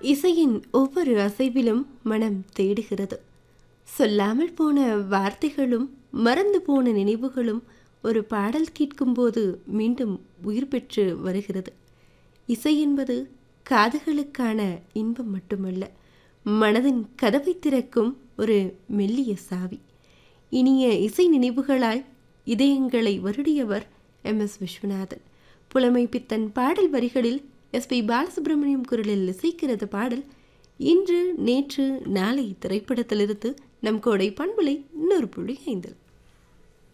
இசையின் ஒவ்வொரு அசைவிலும் மனம் தேடுகிறது சொல்லாமல் போன வார்த்தைகளும் மறந்து போன நினைவுகளும் ஒரு பாடல் கேட்கும்போது மீண்டும் உயிர் பெற்று வருகிறது இசை என்பது காதுகளுக்கான இன்பம் மட்டுமல்ல மனதின் கதவை திறக்கும் ஒரு மெல்லிய சாவி இனிய இசை நினைவுகளால் இதயங்களை வருடியவர் எம் எஸ் விஸ்வநாதன் புலமை பித்தன் பாடல் வரிகளில் எஸ் பி பாலசுப்ரமணியம் குரலில் இசைக்கிறது பாடல் இன்று நேற்று நாளை திரைப்படத்திலிருந்து நம் கோடை பண்புலை இன்னொரு புள்ளி ஐந்தில்